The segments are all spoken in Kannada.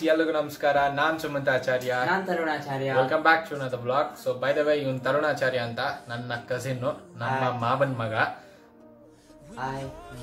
ಎಲ್ರಿಗೂ ನಮಸ್ಕಾರ ನಾನ್ ಸುಮಂತ ಆಚಾರ್ಯ ನಾನ್ Tarunacharya welcome back to the blog so by the way ಇವನ್ ತರುಣಾಚಾರ್ಯ ಅಂತ ನನ್ನ ಕಸಿನ್ ನಮ್ಮ Hi. ಮಾವನ್ ಮಗ ಹಾಯ್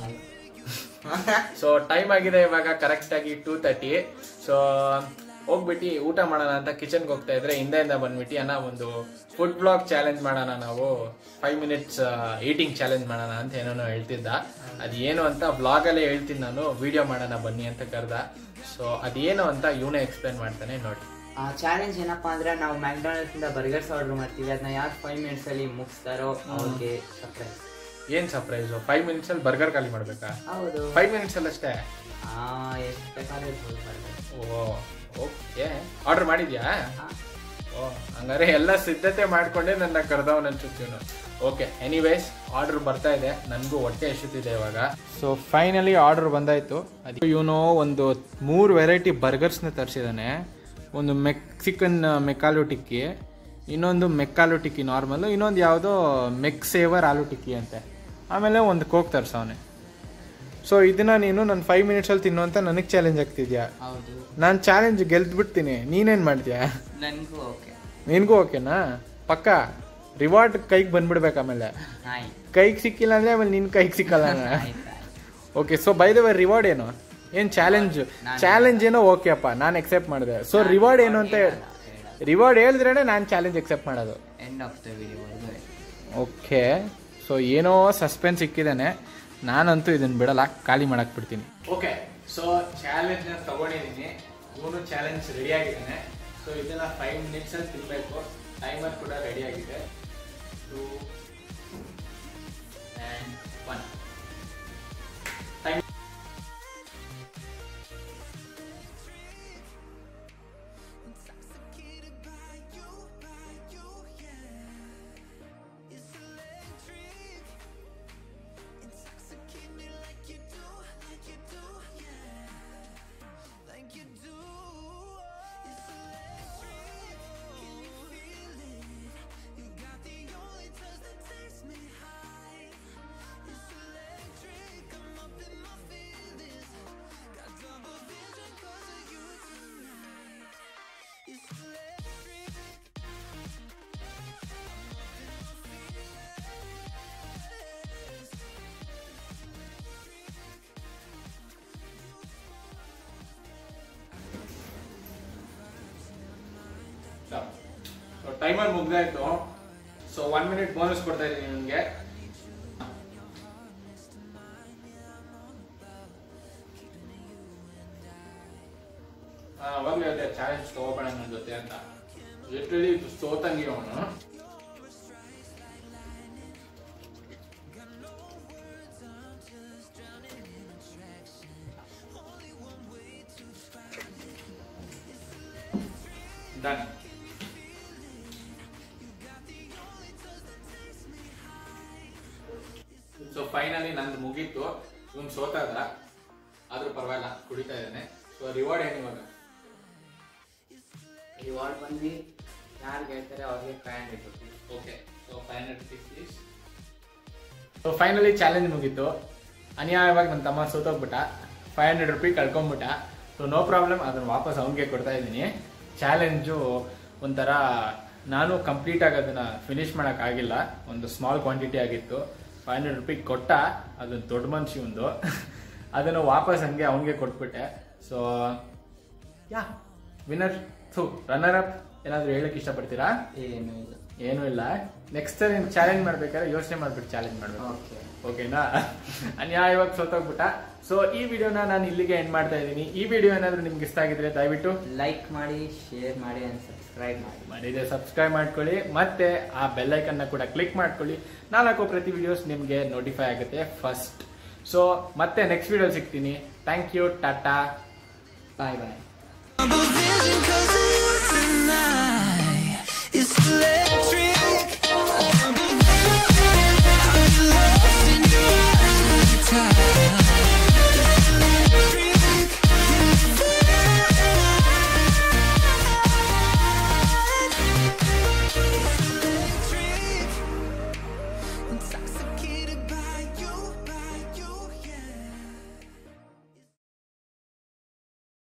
ಸೊ ಟೈಮ್ ಆಗಿದೆ ಇವಾಗ ಕರೆಕ್ಟ್ ಆಗಿ ಟೂ ತರ್ಟಿ ಸೊ ಹೋಗ್ಬಿಟ್ಟು ಊಟ ಮಾಡೋಣ ಅಂತ ಕಿಚನ್ಗೆ ಹೋಗ್ತಾ ಇದ್ರೆ ಹಿಂದೆಯಿಂದ ಬಂದ್ಬಿಟ್ಟು ಅಣ್ಣ ಒಂದು ಫುಡ್ ಬ್ಲಾಗ್ ಚಾಲೆಂಜ್ ಮಾಡೋಣ ನಾವು ಫೈವ್ ಮಿನಿಟ್ಸ್ ಈಟಿಂಗ್ ಚಾಲೆಂಜ್ ಮಾಡೋಣ ಅಂತ ಏನೋ ಹೇಳ್ತಿದ್ದ ಅದೇನು ಅಂತ ವ್ಲಾಗಲ್ಲೇ ಹೇಳ್ತೀನಿ ನಾನು ವಿಡಿಯೋ ಮಾಡೋಣ ಬನ್ನಿ ಅಂತ ಕರೆದ ಸೊ ಅದೇನು ಅಂತ ಇವನೇ ಎಕ್ಸ್ಪ್ಲೇನ್ ಮಾಡ್ತಾನೆ ನೋಡಿ ಚಾಲೆಂಜ್ ಏನಪ್ಪಾ ಅಂದ್ರೆ ನಾವು ಮ್ಯಾಕ್ಡೊನಾಲ್ಡ್ಸ್ ಇಂದ ಬರ್ಗರ್ಸ್ ಆರ್ಡರ್ ಮಾಡ್ತೀವಿ ಅದನ್ನ ಯಾರು ಫೈವ್ ಮಿನಿಟ್ಸ್ ಅಲ್ಲಿ ಮುಗಿಸ್ತಾರೋ ಅವ್ರಿಗೆ ಸರ್ಪ್ರೈಸ್ ಏನ್ ಸರ್ಪ್ರೈಸ್ ಫೈವ್ ಮಿನಿಟ್ಸ್ ಅಲ್ಲಿ ಬರ್ಗರ್ ಖಾಲಿ ಮಾಡ್ಬೇಕಾ ಹೌದು ಫೈವ್ ಮಿನಿಟ್ಸ್ ಅಲ್ಲಿ ಅಷ್ಟೇ ಆ ಎಷ್ಟು ಬೇಕಾದ್ರೆ ಇರ್ಬೋದು burger. ಓ ಓಕೆ ಆರ್ಡರ್ ಮಾಡಿದ್ಯಾ ಆ, ಓ ಹಂಗಾರೆ ಎಲ್ಲ ಸಿದ್ಧತೆ ಮಾಡ್ಕೊಂಡೆ ನನ್ನ ಕರೆದವನ್ ಅನ್ಸುತ್ತೀವನು ಓಕೆ ಎನಿವೇಸ್ ಆರ್ಡರ್ ಬರ್ತಾ ಇದೆ ನನಗೂ ಹೊಟ್ಟೆ ಎಷ್ಟುತ್ತಿದೆ ಇವಾಗ ಸೊ ಫೈನಲಿ ಆರ್ಡರ್ ಬಂದಾಯ್ತು ಅದು ಇವನು ಒಂದು ಮೂರು ವೆರೈಟಿ ಬರ್ಗರ್ಸ್ನ ತರಿಸಿದ್ದಾನೆ ಒಂದು ಮೆಕ್ಸಿಕನ್ ಮೆಕ್ಕಾಲು ಟಿಕ್ಕಿ ಇನ್ನೊಂದು ಮೆಕ್ಕಾಲು ಟಿಕ್ಕಿ ನಾರ್ಮಲ್ ಇನ್ನೊಂದು ಯಾವುದೋ ಮೆಕ್ ಸೇವರ್ ಆಲೂ ಟಿಕ್ಕಿ ಅಂತೆ ಆಮೇಲೆ ಒಂದು ಕೋಕ್ ತರ್ಸವನೆ ಸೊ ಇದನ್ನ ನೀನು ನನ್ನ ಫೈವ್ ಮಿನಿಟ್ಸಲ್ಲಿ ತಿನ್ನು ಅಂತ ನನಗೆ ಚಾಲೆಂಜ್ ಆಗ್ತಿದ್ಯಾ ಹೌದು ನಾನು ಚಾಲೆಂಜ್ ಗೆಲ್ದ್ಬಿಡ್ತೀನಿ ನೀನೇನು ಮಾಡ್ತೀಯಾ ನನ್ಗೂ ಓಕೆ ನಿನ್ಗೂ ಓಕೆನಾ ಪಕ್ಕ ರಿವಾರ್ಡ್ ಕೈಗೆ ಬಂದ್ಬಿಡ್ಬೇಕು ಆಮೇಲೆ ಹಾಯ್ ಕೈಗೆ ಸಿಕ್ಕಿಲ್ಲ ಅಂದ್ರೆ ಆಮೇಲೆ ನಿನ್ ಕೈಗೆ ಸಿಕ್ಕಲ್ಲ ಆಯ್ತು okay so by the way reward ಏನು ಏನ್ ಚಾಲೆಂಜ್ ನಾನು- ಚಾಲೆಂಜ್ ಏನೋ ಓಕೆ ಅಪ್ಪ ನಾನು ಎಕ್ಸೆಪ್ಟ್ ಮಾಡಿದೆ ಸೊ ರಿವಾರ್ಡ್ ಏನು ಅಂತ ರಿವಾರ್ಡ್ ಹೇಳಿದ್ರೇನೆ ನಾನು ಚಾಲೆಂಜ್ ಎಕ್ಸೆಪ್ಟ್ ಮಾಡೋದು end of the video okay so ಏನೋ ಸಸ್ಪೆನ್ಸ್ ಸಿಕ್ಕಿದ್ದಾನೆ ನಾನಂತೂ ಇದನ್ನ ಬಿಡಲ್ಲ ಖಾಲಿ ಮಾಡಕ್ ಬಿಡ್ತೀನಿ ಓಕೆ ಸೊ ಚಾಲೆಂಜ್ ನ ತಗೊಂಡಿದ್ದೀನಿ ಇವನು ಚಾಲೆಂಜ್ ರೆಡಿ ಆಗಿದ್ದಾನೆ ಸೊ ಇದನ್ನ ಫೈವ್ ಮಿನಿಟ್ಸ್ ಅಲ್ಲಿ ತಿನ್ಬೇಕು ಟೈಮರ್ ಕೂಡ ರೆಡಿ ಆಗಿದೆ two and one time so timer ಮುಗ್ದಾಯ್ತು ಸೊ ಒನ್ ಮಿನಿಟ್ ಬೋನಸ್ ಕೊಡ್ತಾ ಇದ್ದೀನಿ ನಿಮಗೆ ಅವಾಗಲೇ ಅದೇ ಚಾಲೆಂಜ್ ತಗೋಬೇಡ ನನ್ನ ಜೊತೆ ಅಂತ ಲಿಟ್ರಲಿ ಸೋತಂಗಿ ಅವನು ಡನ್ ಸೊ ಫೈನಲಿ ನಂದು ಮುಗೀತು ಇವ್ನು ಸೋತಾದ ಆದ್ರೂ ಪರವಾಗಿಲ್ಲ ಕುಡಿತಾ ಇದ್ದಾನೆ ಸೊ ರಿವಾರ್ಡ್ ಏನು ಇವಾಗ ರಿವಾರ್ಡ್ ಬಂದು ಯಾರು ಗೆಲ್ತಾರೆ ಅವ್ರಿಗೆ five hundred rupees okay so five hundred rupees so finally challenge ಮುಗೀತು ಅನ್ಯಾಯವಾಗಿ ನನ್ನ ತಮ್ಮ ಸೋತೋಗ್ಬಿಟ್ಟ ಫೈವ್ ಹಂಡ್ರೆಡ್ ರುಪಿ ಕಳ್ಕೊಂಬಿಟ್ಟ ಸೊ ನೋ ಪ್ರಾಬ್ಲಮ್ ಅದನ್ನು ವಾಪಸ್ ಅವನಿಗೆ ಕೊಡ್ತಾ ಇದ್ದೀನಿ ಚಾಲೆಂಜು ಒಂಥರ ನಾನು ಕಂಪ್ಲೀಟಾಗಿ ಅದನ್ನು ಫಿನಿಶ್ ಮಾಡೋಕ್ಕಾಗಿಲ್ಲ ಒಂದು ಸ್ಮಾಲ್ ಕ್ವಾಂಟಿಟಿ ಆಗಿತ್ತು ಫೈವ್ ಹಂಡ್ರೆಡ್ ರುಪಿ ಕೊಟ್ಟ ಅದೊಂದು ದೊಡ್ಡ ಮನುಷ್ಯ ಒಂದು ಅದನ್ನು ವಾಪಸ್ ಹಂಗೆ ಅವನಿಗೆ ಕೊಟ್ಬಿಟ್ಟೆ so yeah winner to runner up ಏನಾದರೂ ಹೇಳಕ್ಕೆ ಇಷ್ಟಪಡ್ತೀರಾ ಏನು ಇಲ್ಲ ಏನೂ ಇಲ್ಲ ನೆಕ್ಸ್ಟ್ ಟೈಮ್ ಚಾಲೆಂಜ್ ಮಾಡ್ಬೇಕಾದ್ರೆ ಯೋಚನೆ ಮಾಡ್ಬಿಟ್ಟು ಚಾಲೆಂಜ್ ಮಾಡ್ಬೇಕು ಓಕೆ ಓಕೆನಾ ಅನ್ಯಾಯವಾಗಿ ಸೋತೋಗ್ಬಿಟ್ಟ ಸೊ ಈ ವಿಡಿಯೋನ ನಾನು ಇಲ್ಲಿಗೆ ಎಂಡ್ ಮಾಡ್ತಾ ಇದ್ದೀನಿ ಈ ವಿಡಿಯೋ ಏನಾದರೂ ನಿಮ್ಗೆ ಇಷ್ಟ ಆಗಿದ್ರೆ ದಯವಿಟ್ಟು ಲೈಕ್ ಮಾಡಿ ಶೇರ್ ಮಾಡಿ ಅಂಡ್ ಸಬ್ಸ್ಕ್ರೈಬ್ ಮಾಡಿ ಮಾಡಿದ್ರೆ ಸಬ್ಸ್ಕ್ರೈಬ್ ಮಾಡ್ಕೊಳ್ಳಿ ಮತ್ತೆ ಆ ಬೆಲ್ಲೈಕನ್ನ ಕೂಡ ಕ್ಲಿಕ್ ಮಾಡ್ಕೊಳ್ಳಿ ನಾನು ಹಾಕೋ ಪ್ರತಿ ವಿಡಿಯೋಸ್ ನಿಮಗೆ ನೋಟಿಫೈ ಆಗುತ್ತೆ ಫಸ್ಟ್ ಸೊ ಮತ್ತೆ ನೆಕ್ಸ್ಟ್ ವಿಡಿಯೋ ಸಿಗ್ತೀನಿ thank you tata bye bye vision cause